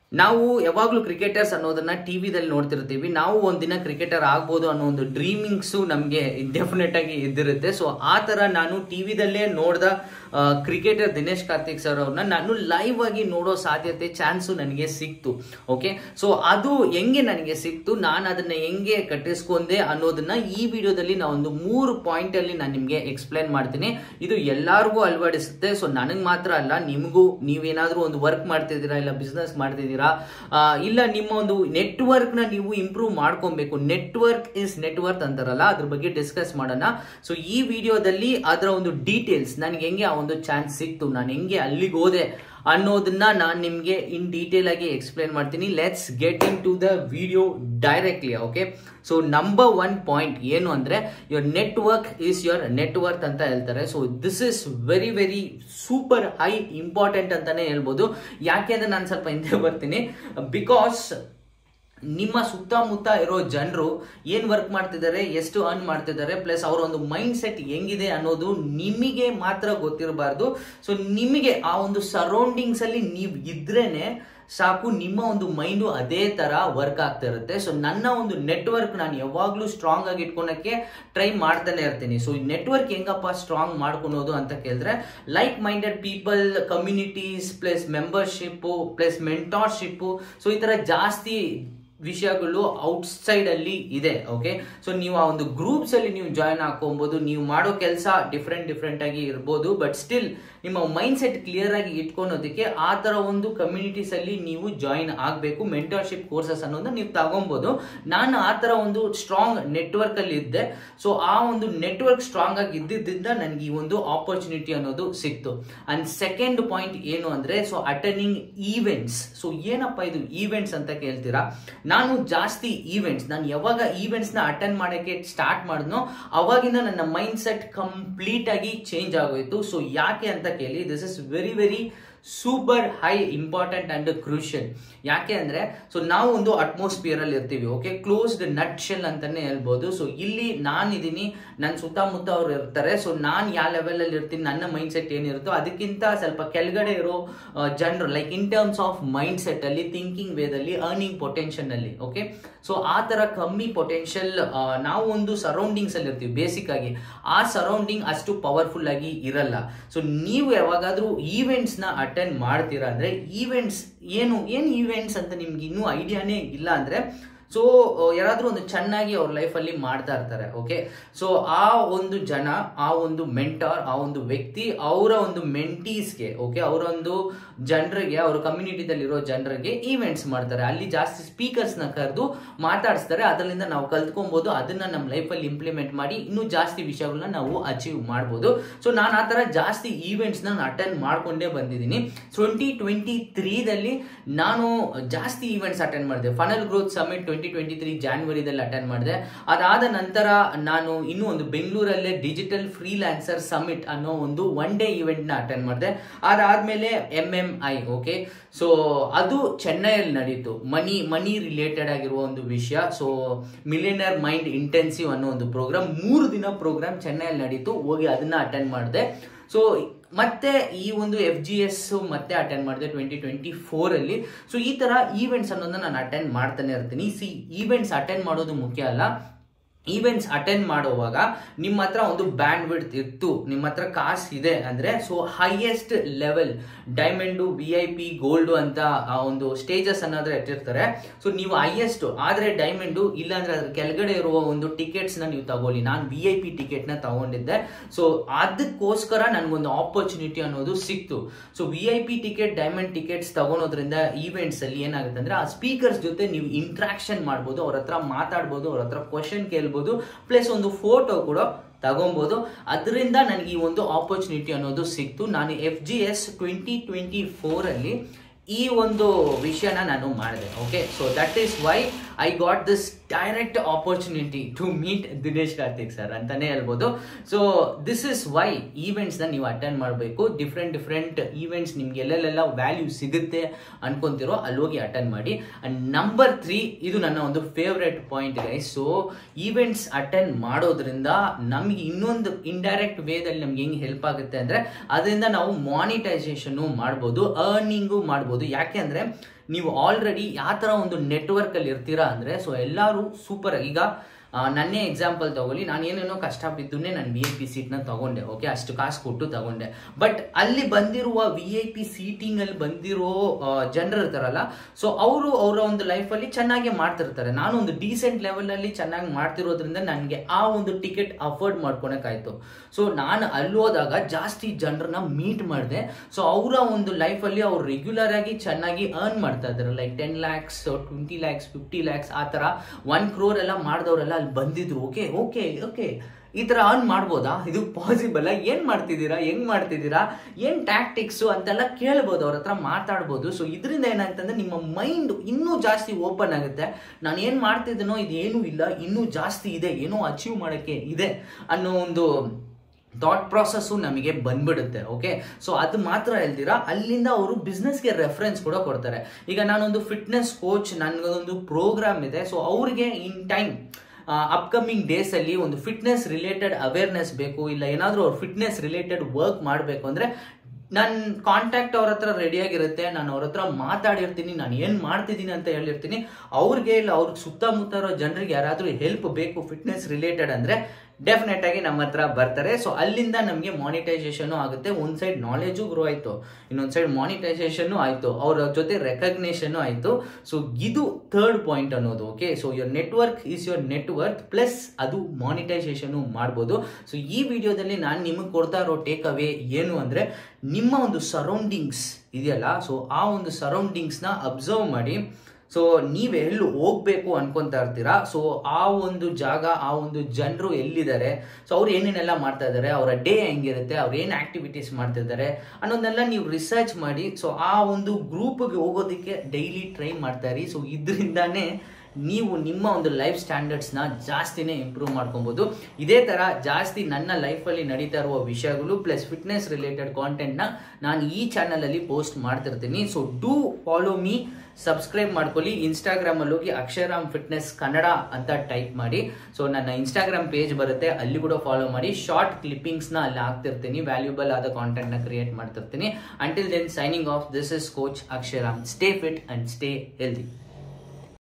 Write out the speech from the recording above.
ನಾವು ಯಾವಾಗಲೂ ಕ್ರಿಕೆಟರ್ಸ್ ಅನ್ನೋದನ್ನ ಟಿವಿದಲ್ಲಿ ನೋಡ್ತಿರ್ತೀವಿ ನಾವು ಒಂದಿನ ಕ್ರಿಕೆಟರ್ ಆಗ್ಬೋದು ಅನ್ನೋ ಒಂದು ಡ್ರೀಮಿಂಗ್ಸು ನಮಗೆ ಡೆಫಿನೆಟ್ ಆಗಿ ಇದ್ದಿರುತ್ತೆ ಸೊ ಆ ಥರ ನಾನು ಟಿವಿದಲ್ಲೇ ನೋಡ್ದ ಕ್ರಿಕೆಟರ್ ದಿನೇಶ್ ಕಾರ್ತಿಕ್ ಸರ್ ಅವ್ರನ್ನ ನಾನು ಲೈವ್ ಆಗಿ ನೋಡೋ ಸಾಧ್ಯತೆ ಚಾನ್ಸು ನನಗೆ ಸಿಕ್ತು ಓಕೆ ಸೊ ಅದು ಹೆಂಗೆ ನನಗೆ ಸಿಕ್ತು ನಾನು ಅದನ್ನ ಹೆಂಗೆ ಕಟ್ಟಿಸ್ಕೊಂಡೆ ಅನ್ನೋದನ್ನ ಈ ವಿಡಿಯೋದಲ್ಲಿ ನಾವು ಒಂದು ಮೂರು ಪಾಯಿಂಟ್ ಅಲ್ಲಿ ನಾನು ನಿಮಗೆ ಎಕ್ಸ್ಪ್ಲೈನ್ ಮಾಡ್ತೀನಿ ಇದು ಎಲ್ಲರಿಗೂ ಅಳವಡಿಸುತ್ತೆ ಸೊ ನನಗೆ ಮಾತ್ರ ಅಲ್ಲ ನಿಮಗೂ ನೀವೇನಾದ್ರೂ ಒಂದು ವರ್ಕ್ ಮಾಡ್ತಿದ್ದೀರಾ ಇಲ್ಲ ಬಿಸ್ನೆಸ್ ಮಾಡ್ತಿದ್ದೀರಾ ಆ, ಇಲ್ಲ ನಿಮ್ಮ ಒಂದು ನೆಟ್ವರ್ಕ್ ನ ನೀವು ಇಂಪ್ರೂವ್ ಮಾಡ್ಕೊಬೇಕು ನೆಟ್ವರ್ಕ್ ಇಸ್ ನೆಟ್ವರ್ಕ್ ಅಂತಾರಲ್ಲ ಅದ್ರ ಬಗ್ಗೆ ಡಿಸ್ಕಸ್ ಮಾಡೋಣ ಸೊ ಈ ವಿಡಿಯೋದಲ್ಲಿ ಅದರ ಒಂದು ಡೀಟೇಲ್ಸ್ ನನಗೆ ಹೆಂಗೆ ಆ ಒಂದು ಚಾನ್ಸ್ ಸಿಕ್ತು ನಾನು ಹೆಂಗೆ ಅಲ್ಲಿಗೆ ಹೋದೆ ಅನ್ನೋದನ್ನ ನಾನು ನಿಮಗೆ ಇನ್ ಡೀಟೇಲ್ ಆಗಿ ಎಕ್ಸ್ಪ್ಲೈನ್ ಮಾಡ್ತೀನಿ let's get into the video directly okay so number one point ಏನು ಅಂದ್ರೆ your network is your network ಅಂತ ಹೇಳ್ತಾರೆ so this is very very super high important ಅಂತಾನೆ ಹೇಳ್ಬೋದು ಯಾಕೆ ಅಂದ್ರೆ ನಾನು ಸ್ವಲ್ಪ ಹಿಂದೆ ಬರ್ತೀನಿ ಬಿಕಾಸ್ ನಿಮ್ಮ ಸುತ್ತಮುತ್ತ ಇರೋ ಜನರು ಏನ್ ವರ್ಕ್ ಮಾಡ್ತಿದ್ದಾರೆ ಎಷ್ಟು ಅರ್ನ್ ಮಾಡ್ತಿದ್ದಾರೆ ಪ್ಲಸ್ ಅವರ ಒಂದು ಮೈಂಡ್ ಸೆಟ್ ಹೆಂಗಿದೆ ಅನ್ನೋದು ನಿಮಗೆ ಮಾತ್ರ ಗೊತ್ತಿರಬಾರ್ದು ಸೊ ನಿಮಗೆ ಆ ಒಂದು ಸರೌಂಡಿಂಗ್ಸ್ ಅಲ್ಲಿ ನೀವು ಇದ್ರೇನೆ ಸಾಕು ನಿಮ್ಮ ಒಂದು ಮೈಂಡು ಅದೇ ತರ ವರ್ಕ್ ಆಗ್ತಾ ಇರುತ್ತೆ ಸೊ ನನ್ನ ಒಂದು ನೆಟ್ವರ್ಕ್ ನಾನು ಯಾವಾಗ್ಲೂ ಸ್ಟ್ರಾಂಗ್ ಆಗಿ ಇಟ್ಕೊಳಕ್ಕೆ ಟ್ರೈ ಮಾಡ್ತಾನೆ ಇರ್ತೀನಿ ಸೊ ಈ ನೆಟ್ವರ್ಕ್ ಹೆಂಗಪ್ಪ ಸ್ಟ್ರಾಂಗ್ ಮಾಡ್ಕೊಳೋದು ಅಂತ ಕೇಳಿದ್ರೆ like minded people communities plus membership plus mentorship so ಈ ತರ ಜಾಸ್ತಿ ವಿಷಯಗಳು ಔಟ್ಸೈಡ್ ಅಲ್ಲಿ ಇದೆ ಓಕೆ ಸೊ ನೀವು ಆ ಒಂದು ಗ್ರೂಪ್ಸ್ ಅಲ್ಲಿ ನೀವು ಜಾಯ್ನ್ ಹಾಕೊಬಹುದು ನೀವು ಮಾಡೋ ಕೆಲಸ ಡಿಫ್ರೆಂಟ್ ಡಿಫ್ರೆಂಟ್ ಆಗಿ ಇರ್ಬೋದು ಬಟ್ ಸ್ಟಿಲ್ ನಿಮ್ಮ ಮೈಂಡ್ ಸೆಟ್ ಕ್ಲಿಯರ್ ಆಗಿ ಇಟ್ಕೊಳೋದಕ್ಕೆ ಆ ತರ ಒಂದು ಕಮ್ಯುನಿಟೀಸ್ ಅಲ್ಲಿ ನೀವು ಜಾಯಿನ್ ಆಗಬೇಕು ಮೆಂಟರ್ಶಿಪ್ ಕೋರ್ಸಸ್ ಅನ್ನೋದನ್ನ ನೀವು ತಗೊಬಹುದು ನಾನು ಆ ತರ ಒಂದು ಸ್ಟ್ರಾಂಗ್ ನೆಟ್ವರ್ಕ್ ಅಲ್ಲಿ ಇದ್ದೆ ಸೊ ಆ ಒಂದು ನೆಟ್ವರ್ಕ್ ಸ್ಟ್ರಾಂಗ್ ಆಗಿ ಇದ್ದಿದ್ದರಿಂದ ನನಗೆ ಈ ಒಂದು ಆಪರ್ಚುನಿಟಿ ಅನ್ನೋದು ಸಿಕ್ತು ಅಂಡ್ ಸೆಕೆಂಡ್ ಪಾಯಿಂಟ್ ಏನು ಅಂದ್ರೆ ಸೊ ಅಟೆಂಡಿಂಗ್ ಈವೆಂಟ್ಸ್ ಸೊ ಏನಪ್ಪ ಇದು ಈವೆಂಟ್ಸ್ ಅಂತ ಕೇಳ್ತೀರಾ ನಾನು ಜಾಸ್ತಿ ಈವೆಂಟ್ಸ್ ನಾನು ಯಾವಾಗ ಈವೆಂಟ್ಸ್ ನ ಅಟೆಂಡ್ ಮಾಡಕ್ಕೆ ಸ್ಟಾರ್ಟ್ ಮಾಡಿದ್ನೋ ಅವಾಗಿಂದ ನನ್ನ ಮೈಂಡ್ ಸೆಟ್ ಕಂಪ್ಲೀಟ್ ಆಗಿ ಚೇಂಜ್ ಆಗೋಯ್ತು ಸೊ ಯಾಕೆ ಅಂತ ಕೇಳಿ this is very very super high important and crucial ಯಾಕೆ ಅಂದ್ರೆ ಸೊ ನಾವು ಒಂದು ಅಟ್ಮಾಸ್ಫಿಯರ್ ಅಲ್ಲಿ ಇರ್ತೀವಿ ಓಕೆ ಕ್ಲೋಸ್ಡ್ ನಟ್ ಶೆಲ್ ಅಂತಾನೆ ಹೇಳ್ಬೋದು ಸೊ ಇಲ್ಲಿ ನಾನು ಇದೀನಿ ನನ್ನ ಸುತ್ತಮುತ್ತ ಅವ್ರು ಇರ್ತಾರೆ ಸೊ ನಾನು ಯಾವ ಲೆವೆಲ್ ಅಲ್ಲಿ ಇರ್ತೀನಿ ನನ್ನ ಮೈಂಡ್ ಸೆಟ್ ಏನಿರುತ್ತೋ ಅದಕ್ಕಿಂತ ಸ್ವಲ್ಪ ಕೆಳಗಡೆ ಇರೋ ಜನರು like in terms of mindset ಅಲ್ಲಿ ಥಿಂಕಿಂಗ್ ವೇದಲ್ಲಿ ಅರ್ನಿಂಗ್ ಪೊಟೆನ್ಷಿಯಲ್ ಅಲ್ಲಿ ಓಕೆ ಸೊ ಆ ತರ ಕಮ್ಮಿ ಪೊಟೆನ್ಷಿಯಲ್ ನಾವು ಒಂದು ಸರೌಂಡಿಂಗ್ಸ್ ಅಲ್ಲಿ ಇರ್ತೀವಿ ಬೇಸಿಕ್ ಆಗಿ ಆ ಸರೌಂಡಿಂಗ್ ಅಷ್ಟು ಪವರ್ಫುಲ್ ಆಗಿ ಇರಲ್ಲ ಸೊ ನೀವು ಯಾವಾಗಾದ್ರೂ ಈವೆಂಟ್ಸ್ ನ ಅಟೆಂಡ್ ಮಾಡ್ತೀರಾ ಅಂದ್ರೆ ಈವೆಂಟ್ಸ್ ಏನು ಏನು ಈವೆಂಟ್ಸ್ ಅಂತ ನಿಮ್ಗೆ ಇನ್ನೂ ಐಡಿಯಾನೇ ಇಲ್ಲ ಅಂದ್ರೆ ಸೊ ಯಾರಾದ್ರೂ ಒಂದು ಚೆನ್ನಾಗಿ ಅವ್ರ ಲೈಫಲ್ಲಿ ಮಾಡ್ತಾ ಇರ್ತಾರೆ ಓಕೆ ಸೊ ಆ ಒಂದು ಜನ ಆ ಒಂದು ಮೆಂಟರ್ ಆ ಒಂದು ವ್ಯಕ್ತಿ ಅವರ ಒಂದು ಮೆಂಟೀಸ್ಗೆ ಓಕೆ ಅವರ ಒಂದು ಜನರಿಗೆ ಅವ್ರ ಕಮ್ಯುನಿಟಿದಲ್ಲಿ ಇರೋ ಜನರಿಗೆ ಈವೆಂಟ್ಸ್ ಮಾಡ್ತಾರೆ ಅಲ್ಲಿ ಜಾಸ್ತಿ ಸ್ಪೀಕರ್ಸ್ ನ ಕರೆದು ಮಾತಾಡಿಸ್ತಾರೆ ಅದರಿಂದ ನಾವು ಕಲ್ತ್ಕೊಬಹುದು ಅದನ್ನ ನಮ್ಮ ಲೈಫಲ್ಲಿ ಇಂಪ್ಲಿಮೆಂಟ್ ಮಾಡಿ ಇನ್ನೂ ಜಾಸ್ತಿ ವಿಷಯಗಳನ್ನ ನಾವು ಅಚೀವ್ ಮಾಡ್ಬೋದು ಸೊ ನಾನು ಆ ತರ ಜಾಸ್ತಿ ಈವೆಂಟ್ಸ್ ನಾನು ಅಟೆಂಡ್ ಮಾಡ್ಕೊಂಡೇ ಬಂದಿದ್ದೀನಿ ಟ್ವೆಂಟಿ ಟ್ವೆಂಟಿ ತ್ರೀದಲ್ಲಿ ನಾನು ಜಾಸ್ತಿ ಈವೆಂಟ್ಸ್ ಅಟೆಂಡ್ ಮಾಡಿದೆ funnel growth summit twenty twenty three ಜಾನ್ವರಿದಲ್ಲಿ ಅಟೆಂಡ್ ಮಾಡಿದೆ ಅದಾದ ನಂತರ ನಾನು ಇನ್ನೂ ಒಂದು ಬೆಂಗಳೂರಲ್ಲೇ ಡಿಜಿಟಲ್ ಫ್ರೀಲ್ಯಾನ್ಸರ್ ಸಮಿಟ್ ಅನ್ನೋ ಒಂದು ಒನ್ ಡೇ ಇವೆಂಟ್ ನ ಅಟೆಂಡ್ ಮಾಡಿದೆ ಅದಾದ್ಮೇಲೆ M M I okay so ಅದು ಚೆನ್ನೈಯಲ್ಲಿ ನಡೀತು ಮನಿ ಮನಿ ರಿಲೇಟೆಡ್ ಆಗಿರುವ ಒಂದು ವಿಷಯ ಸೊ ಮಿಲಿಯನರ್ ಮೈಂಡ್ ಇಂಟೆನ್ಸಿವ್ ಅನ್ನೋ ಒಂದು ಪ್ರೋಗ್ರಾಮ್ ಮೂರು ದಿನ ಪ್ರೋಗ್ರಾಮ್ ಚೆನ್ನೈಯಲ್ಲಿ ನಡೀತು ಹೋಗಿ ಅದನ್ನ ಅಟೆಂಡ್ ಮಾಡಿದೆ ಸೊ ಮತ್ತೆ ಈ ಒಂದು ಎಫ್ ಜಿ ಎಸ್ ಮತ್ತೆ ಅಟೆಂಡ್ ಮಾಡಿದೆ ಟ್ವೆಂಟಿ ಟ್ವೆಂಟಿ ಫೋರ್ ಅಲ್ಲಿ ಸೊ ಈ ತರ ಈವೆಂಟ್ಸ್ ಅನ್ನೋದನ್ನ ನಾನು ಅಟೆಂಡ್ ಮಾಡ್ತಾನೆ ಇರ್ತೀನಿ ಸಿ ಈವೆಂಟ್ಸ್ ಅಟೆಂಡ್ ಮಾಡೋದು ಮುಖ್ಯ ಅಲ್ಲ ಈವೆಂಟ್ಸ್ ಅಟೆಂಡ್ ಮಾಡುವಾಗ ನಿಮ್ಮ ಹತ್ರ ಒಂದು ಬ್ಯಾಂಡ್ ವಿಡ್ತ್ ಇತ್ತು ನಿಮ್ಮ ಹತ್ರ ಕಾಸು ಇದೆ ಅಂದ್ರೆ so highest level diamond V I P gold ಅಂತ ಆ ಒಂದು ಸ್ಟೇಜಸ್ ಅನ್ನೋದ್ರೆ ಇಟ್ಟಿರ್ತಾರೆ ಸೊ ನೀವು ಹೈಯೆಸ್ಟ್ ಆದ್ರೆ ಡೈಮಂಡು ಇಲ್ಲಾಂದ್ರೆ ಅದ್ರ ಕೆಳಗಡೆ ಇರುವ ಒಂದು ಟಿಕೆಟ್ಸ್ ನ ನೀವು ತಗೊಳ್ಳಿ ನಾನು ವಿ ಐ ಪಿ ಟಿಕೆಟ್ ನ ತಗೊಂಡಿದ್ದೆ ಸೊ ಅದಕ್ಕೋಸ್ಕರ ನನ್ಗೊಂದು ಆಪರ್ಚುನಿಟಿ ಅನ್ನೋದು ಸಿಕ್ತು so V I P ticket diamond tickets ತಗೊಳೋದ್ರಿಂದ ಈವೆಂಟ್ಸ್ ಅಲ್ಲಿ ಏನಾಗುತ್ತೆ ಅಂದ್ರೆ ಆ ಸ್ಪೀಕರ್ಸ್ ಜೊತೆ ನೀವು ಇಂಟ್ರಾಕ್ಷನ್ ಮಾಡ್ಬೋದು ಅವ್ರ ಹತ್ರ ಮಾತಾಡ್ಬೋದು ಅವ್ರ ಹತ್ರ ಕ್ವಶನ್ ಕೇಳ್ಬೋದು ಪ್ಲಸ್ ಒಂದು ಫೋಟೋ ಕೂಡ ತಗೊಬೋದು ಅದರಿಂದ ನನಗೆ ಈ ಒಂದು ಆಪರ್ಚುನಿಟಿ ಅನ್ನೋದು ಸಿಕ್ತು ನಾನು F G S twenty twenty ಫೋರಲ್ಲಿ ಈ ಒಂದು ವಿಷಯನ ನಾನು ಮಾಡಿದೆ okay so that is why I got this direct opportunity to meet Dinesh Karthik sir ಅಂತಾನೆ ಹೇಳ್ಬೋದು ಸೊ ದಿಸ್ ಇಸ್ ವೈ ಈವೆಂಟ್ಸ್ನ ನೀವು ಅಟೆಂಡ್ ಮಾಡಬೇಕು ಡಿಫ್ರೆಂಟ್ ಡಿಫ್ರೆಂಟ್ ಈವೆಂಟ್ಸ್ ನಿಮ್ಗೆ ಎಲ್ಲೆಲ್ಲೆಲ್ಲ ವ್ಯಾಲ್ಯೂ ಸಿಗುತ್ತೆ ಅನ್ಕೊಂತಿರೋ ಅಲ್ಲಿ ಹೋಗಿ ಅಟೆಂಡ್ ಮಾಡಿ ಅಂಡ್ ನಂಬರ್ ತ್ರೀ ಇದು ನನ್ನ ಒಂದು favourite point guys so events attend ಮಾಡೋದ್ರಿಂದ ನಮ್ಗೆ ಇನ್ನೊಂದು ಇಂಡೈರೆಕ್ಟ್ ವೇದಲ್ಲಿ ನಮ್ಗೆ ಹೆಂಗೆ ಹೆಲ್ಪ್ ಆಗುತ್ತೆ ಅಂದ್ರೆ ಅದರಿಂದ ನಾವು ಮಾನಿಟೈಸೇಷನ್ ಮಾಡ್ಬೋದು ಅರ್ನಿಂಗು ಮಾಡ್ಬೋದು ಯಾಕೆ ಅಂದ್ರೆ ನೀವು ಆಲ್ರೆಡಿ ಯಾವ ಥರ ಒಂದು ನೆಟ್ವರ್ಕ್ ಅಲ್ಲಿ ಇರ್ತೀರಾ ಅಂದ್ರೆ ಸೊ ಎಲ್ಲರೂ ಸೂಪರ್ ಈಗ ಆ, ನನ್ನೇ ಎಕ್ಸಾಂಪಲ್ ತಗೊಳ್ಳಿ ನಾನು ಏನೇನೋ ಕಷ್ಟ ಬಿದ್ದುನೇ ನಾನು ವಿ ಐ ಪಿ ಸೀಟ್ನ ತಗೊಂಡೆ ಓಕೆ ಅಷ್ಟು ಕಾಸು ಕೊಟ್ಟು ತಗೊಂಡೆ ಬಟ್ ಅಲ್ಲಿ ಬಂದಿರುವ ವಿ ಐ ಪಿ ಸೀಟಿಂಗ್ ಅಲ್ಲಿ ಬಂದಿರೋ ಜನರು ಇರ್ತಾರಲ್ಲ ಸೊ ಅವರು ಅವರ ಒಂದು ಲೈಫಲ್ಲಿ ಚೆನ್ನಾಗಿ ಮಾಡ್ತಿರ್ತಾರೆ ನಾನು ಒಂದು ಡೀಸೆಂಟ್ ಲೆವೆಲ್ ಅಲ್ಲಿ ಚೆನ್ನಾಗಿ ಮಾಡ್ತಿರೋದ್ರಿಂದ ನನಗೆ ಆ ಒಂದು ಟಿಕೆಟ್ ಅಫೋರ್ಡ್ ಮಾಡ್ಕೊಳಕಾಯ್ತು ಸೊ ನಾನು ಅಲ್ಲಿ ಹೋದಾಗ ಜಾಸ್ತಿ ಜನರನ್ನ ಮೀಟ್ ಮಾಡಿದೆ ಸೊ ಅವರ ಒಂದು ಲೈಫಲ್ಲಿ ಅವ್ರು ರೆಗ್ಯುಲರ್ ಆಗಿ ಚೆನ್ನಾಗಿ ಅರ್ನ್ ಮಾಡ್ತಾ ಇದ್ದಾರೆ like ten lakhs twenty lakhs fifty lakhs ಆ ಥರ ಒನ್ ಕ್ರೋರ್ ಎಲ್ಲ ಮಾಡಿದವರೆಲ್ಲ ಅಲ್ಲಿ ಬಂದಿದ್ರು ಓಕೆ ಓಕೆ ಓಕೆ ಈ ತರ ಅರ್ನ್ ಮಾಡ್ಬೋದಾ ಇದು ಪಾಸಿಬಲ್ ಏನ್ ಮಾಡ್ತಿದ್ದೀರಾ ಹೆಂಗ್ ಮಾಡ್ತಿದ್ದೀರಾ ಏನ್ ಟ್ಯಾಕ್ಟಿಕ್ಸ್ ಅಂತೆಲ್ಲ ಕೇಳ್ಬೋದು ಅವ್ರ ಹತ್ರ ಮಾತಾಡ್ಬೋದು ಸೊ ಇದರಿಂದ ಏನಾಗ್ತಂದ್ರೆ ನಿಮ್ಮ ಮೈಂಡ್ ಇನ್ನೂ ಜಾಸ್ತಿ ಓಪನ್ ಆಗುತ್ತೆ ನಾನು ಏನ್ ಮಾಡ್ತಿದ್ದೀನೋ ಇದು ಏನೂ ಇಲ್ಲ ಇನ್ನೂ ಜಾಸ್ತಿ ಇದೆ ಏನೋ ಅಚೀವ್ ಮಾಡಕ್ಕೆ ಇದೆ ಅನ್ನೋ ಒಂದು ಥಾಟ್ ಪ್ರಾಸೆಸ್ಸು ನಮಗೆ ಬಂದ್ಬಿಡುತ್ತೆ ಓಕೆ ಸೊ ಅದು ಮಾತ್ರ ಹೇಳ್ತೀರಾ ಅಲ್ಲಿಂದ ಅವರು ಬಿಸ್ನೆಸ್ಗೆ ರೆಫರೆನ್ಸ್ ಕೂಡ ಕೊಡ್ತಾರೆ ಈಗ ನಾನೊಂದು ಫಿಟ್ನೆಸ್ ಕೋಚ್ ನನಗೊಂದು ಪ್ರೋಗ್ರಾಮ್ ಇದೆ ಸೊ ಅವ್ರಿಗೆ ಇನ್ ಟೈಮ್ ಅಪ್ಕಮಿಂಗ್ ಡೇಸ್ ಅಲ್ಲಿ ಒಂದು ಫಿಟ್ನೆಸ್ ರಿಲೇಟೆಡ್ ಅವೇರ್ನೆಸ್ ಬೇಕು ಇಲ್ಲ ಏನಾದರೂ ಅವ್ರು ಫಿಟ್ನೆಸ್ ರಿಲೇಟೆಡ್ ವರ್ಕ್ ಮಾಡಬೇಕು ಅಂದ್ರೆ ನನ್ನ ಕಾಂಟ್ಯಾಕ್ಟ್ ಅವ್ರ ಹತ್ರ ರೆಡಿಯಾಗಿರುತ್ತೆ ನಾನು ಅವ್ರ ಹತ್ರ ಮಾತಾಡಿರ್ತೀನಿ ನಾನು ಏನು ಮಾಡ್ತಿದ್ದೀನಿ ಅಂತ ಹೇಳಿರ್ತೀನಿ ಅವ್ರಿಗೆ ಇಲ್ಲ ಅವ್ರಿಗೆ ಸುತ್ತಮುತ್ತ ಇರೋ ಜನರಿಗೆ ಯಾರಾದರೂ ಹೆಲ್ಪ್ ಬೇಕು ಫಿಟ್ನೆಸ್ ರಿಲೇಟೆಡ್ ಅಂದರೆ ಡೆಫಿನೆಟ್ ಆಗಿ ನಮ್ಮ ಹತ್ರ ಬರ್ತಾರೆ ಸೊ ಅಲ್ಲಿಂದ ನಮಗೆ ಮಾನಿಟೈಸೇಷನ್ ಆಗುತ್ತೆ ಒಂದ್ ಸೈಡ್ ನಾಲೆಜು ಗ್ರೋ ಆಯ್ತು ಇನ್ನೊಂದ್ ಸೈಡ್ ಮಾನಿಟೈಸೇಷನ್ ಆಯ್ತು ಅವ್ರ ಜೊತೆ ರೆಕಗ್ನೇಷನ್ ಆಯ್ತು ಸೊ ಇದು ಥರ್ಡ್ ಪಾಯಿಂಟ್ ಅನ್ನೋದು okay so your network is your network plus ಅದು ಮಾನಿಟೈಸೇಷನ್ ಮಾಡ್ಬೋದು ಸೊ ಈ ವಿಡಿಯೋದಲ್ಲಿ ನಾನು ನಿಮಗೆ ಕೊಡ್ತಾ ಇರೋ ಟೇಕ್ ಅವೇ ಏನು ಅಂದ್ರೆ ನಿಮ್ಮ ಒಂದು ಸರೌಂಡಿಂಗ್ಸ್ ಇದೆಯಲ್ಲ ಸೊ ಆ ಒಂದು ಸರೌಂಡಿಂಗ್ಸ್ನ ಅಬ್ಸರ್ವ್ ಮಾಡಿ ಸೊ ನೀವು ಎಲ್ಲಿ ಹೋಗ್ಬೇಕು ಅನ್ಕೊಂತಾ ಇರ್ತೀರಾ ಸೊ ಆ ಒಂದು ಜಾಗ ಆ ಒಂದು ಜನರು ಎಲ್ಲಿದ್ದಾರೆ ಸೊ ಅವ್ರು ಏನೇನೆಲ್ಲ ಮಾಡ್ತಾ ಇದ್ದಾರೆ ಅವರ ಡೇ ಹೆಂಗಿರುತ್ತೆ ಅವ್ರು ಏನು ಆಕ್ಟಿವಿಟೀಸ್ ಮಾಡ್ತಿದ್ದಾರೆ ಅನ್ನೋದನ್ನೆಲ್ಲ ನೀವು ರಿಸರ್ಚ್ ಮಾಡಿ ಸೊ ಆ ಒಂದು ಗ್ರೂಪ್ಗೆ ಹೋಗೋದಕ್ಕೆ ಡೈಲಿ ಟ್ರೈ ಮಾಡ್ತಾ ಇರಿ ಸೊ ಇದರಿಂದಾನೇ ನೀವು ನಿಮ್ಮ ಒಂದು ಲೈಫ್ ಸ್ಟ್ಯಾಂಡರ್ಡ್ಸ್ನ ಜಾಸ್ತಿನೇ ಇಂಪ್ರೂವ್ ಮಾಡ್ಕೊಬೋದು ಇದೇ ಥರ ಜಾಸ್ತಿ ನನ್ನ ಲೈಫಲ್ಲಿ ನಡೀತಾ ಇರುವ ವಿಷಯಗಳು ಪ್ಲಸ್ ಫಿಟ್ನೆಸ್ ರಿಲೇಟೆಡ್ ಕಾಂಟೆಂಟ್ನ ನಾನು ಈ ಚಾನಲಲ್ಲಿ ಪೋಸ್ಟ್ ಮಾಡ್ತಿರ್ತೀನಿ so do follow me subscribe ಮಾಡ್ಕೊಳ್ಳಿ ಇನ್ಸ್ಟಾಗ್ರಾಮಲ್ಲಿ ಹೋಗಿ ಅಕ್ಷರಾಮ್ ಫಿಟ್ನೆಸ್ ಕನ್ನಡ ಅಂತ ಟೈಪ್ ಮಾಡಿ ಸೊ ನನ್ನ ಇನ್ಸ್ಟಾಗ್ರಾಮ್ ಪೇಜ್ ಬರುತ್ತೆ ಅಲ್ಲಿ ಕೂಡ ಫಾಲೋ ಮಾಡಿ ಶಾರ್ಟ್ ಕ್ಲಿಪ್ಪಿಂಗ್ಸ್ನ ಅಲ್ಲಿ ಹಾಕ್ತಿರ್ತೀನಿ ವ್ಯಾಲ್ಯೂಬಲ್ ಆದ ಕಾಂಟೆಂಟ್ನ ಕ್ರಿಯೇಟ್ ಮಾಡ್ತಿರ್ತೀನಿ until then signing off this is coach Aksharam stay fit and stay healthy